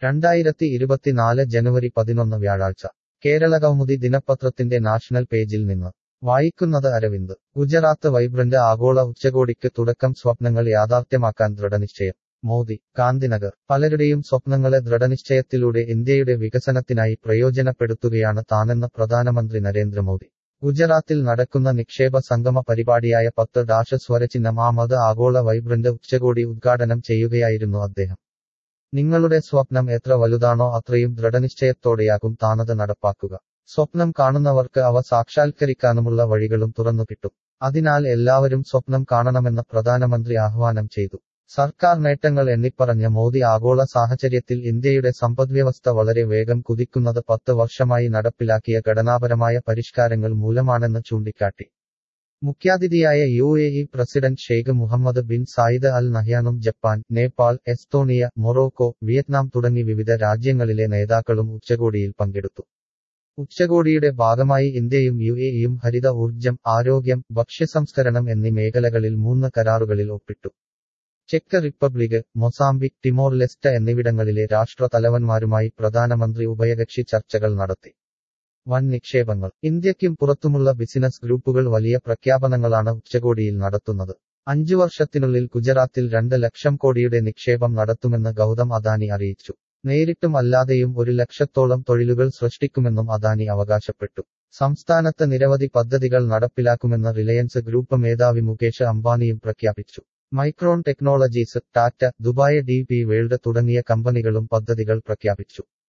രണ്ടായിരത്തി ഇരുപത്തിനാല് ജനുവരി പതിനൊന്ന് വ്യാഴാഴ്ച കേരളകൗമുദി ദിനപത്രത്തിന്റെ നാഷണൽ പേജിൽ നിന്ന് വായിക്കുന്നത് അരവിന്ദ് ഗുജറാത്ത് വൈബ്രന്റ് ആഗോള ഉച്ചകോടിക്ക് തുടക്കം സ്വപ്നങ്ങൾ യാഥാർത്ഥ്യമാക്കാൻ ദൃഢനിശ്ചയം മോദി ഗാന്ധിനഗർ പലരുടെയും സ്വപ്നങ്ങളെ ദൃഢനിശ്ചയത്തിലൂടെ ഇന്ത്യയുടെ വികസനത്തിനായി പ്രയോജനപ്പെടുത്തുകയാണ് താനെന്ന് പ്രധാനമന്ത്രി നരേന്ദ്രമോദി ഗുജറാത്തിൽ നടക്കുന്ന നിക്ഷേപ സംഗമ പരിപാടിയായ പത്ത് ഡാഷ് സ്വരചിഹ്നം ആമത് ആഗോള വൈബ്രന്റ് ഉച്ചകോടി ഉദ്ഘാടനം ചെയ്യുകയായിരുന്നു അദ്ദേഹം നിങ്ങളുടെ സ്വപ്നം എത്ര വലുതാണോ അത്രയും ദൃഢനിശ്ചയത്തോടെയാകും താനത് നടപ്പാക്കുക സ്വപ്നം കാണുന്നവർക്ക് അവ സാക്ഷാത്കരിക്കാനുമുള്ള വഴികളും തുറന്നു കിട്ടും അതിനാൽ എല്ലാവരും സ്വപ്നം കാണണമെന്ന് പ്രധാനമന്ത്രി ആഹ്വാനം ചെയ്തു സർക്കാർ നേട്ടങ്ങൾ എണ്ണിപ്പറഞ്ഞ മോദി ആഗോള സാഹചര്യത്തിൽ ഇന്ത്യയുടെ സമ്പദ്വ്യവസ്ഥ വളരെ വേഗം കുതിക്കുന്നത് പത്ത് വർഷമായി നടപ്പിലാക്കിയ ഘടനാപരമായ പരിഷ്കാരങ്ങൾ മൂലമാണെന്ന് ചൂണ്ടിക്കാട്ടി മുഖ്യാതിഥിയായ U A E president Sheikh Mohammed bin Zayed Al നഹ്യാനും Japan Nepal Estonia Morocco Vietnam തുടങ്ങി വിവിധ രാജ്യങ്ങളിലെ നേതാക്കളും ഉച്ചകോടിയിൽ പങ്കെടുത്തു ഉച്ചകോടിയുടെ ഭാഗമായി ഇന്ത്യയും യു എ ഇയും ഹരിത ഊർജം ആരോഗ്യം ഭക്ഷ്യസംസ്കരണം എന്നീ മേഖലകളിൽ മൂന്ന് കരാറുകളിൽ ഒപ്പിട്ടു ചെക്ക് റിപ്പബ്ലിക് മൊസാംബിക് ടിമോർ ലെസ്റ്റ എന്നിവിടങ്ങളിലെ രാഷ്ട്ര തലവന്മാരുമായി പ്രധാനമന്ത്രി ഉഭയകക്ഷി ചർച്ചകൾ നടത്തി വൻ നിക്ഷേപങ്ങൾ ഇന്ത്യയ്ക്കും പുറത്തുമുള്ള ബിസിനസ് ഗ്രൂപ്പുകൾ വലിയ പ്രഖ്യാപനങ്ങളാണ് ഉച്ചകോടിയിൽ നടത്തുന്നത് അഞ്ചു വർഷത്തിനുള്ളിൽ ഗുജറാത്തിൽ രണ്ട് ലക്ഷം കോടിയുടെ നിക്ഷേപം നടത്തുമെന്ന് ഗൗതം അദാനി അറിയിച്ചു നേരിട്ടും അല്ലാതെയും ഒരു ലക്ഷത്തോളം തൊഴിലുകൾ സൃഷ്ടിക്കുമെന്നും അദാനി അവകാശപ്പെട്ടു സംസ്ഥാനത്ത് നിരവധി പദ്ധതികൾ നടപ്പിലാക്കുമെന്ന് റിലയൻസ് ഗ്രൂപ്പ് മേധാവി മുകേഷ് അംബാനിയും പ്രഖ്യാപിച്ചു Micron Technologies Tata Dubai D P World തുടങ്ങിയ കമ്പനികളും പദ്ധതികൾ പ്രഖ്യാപിച്ചു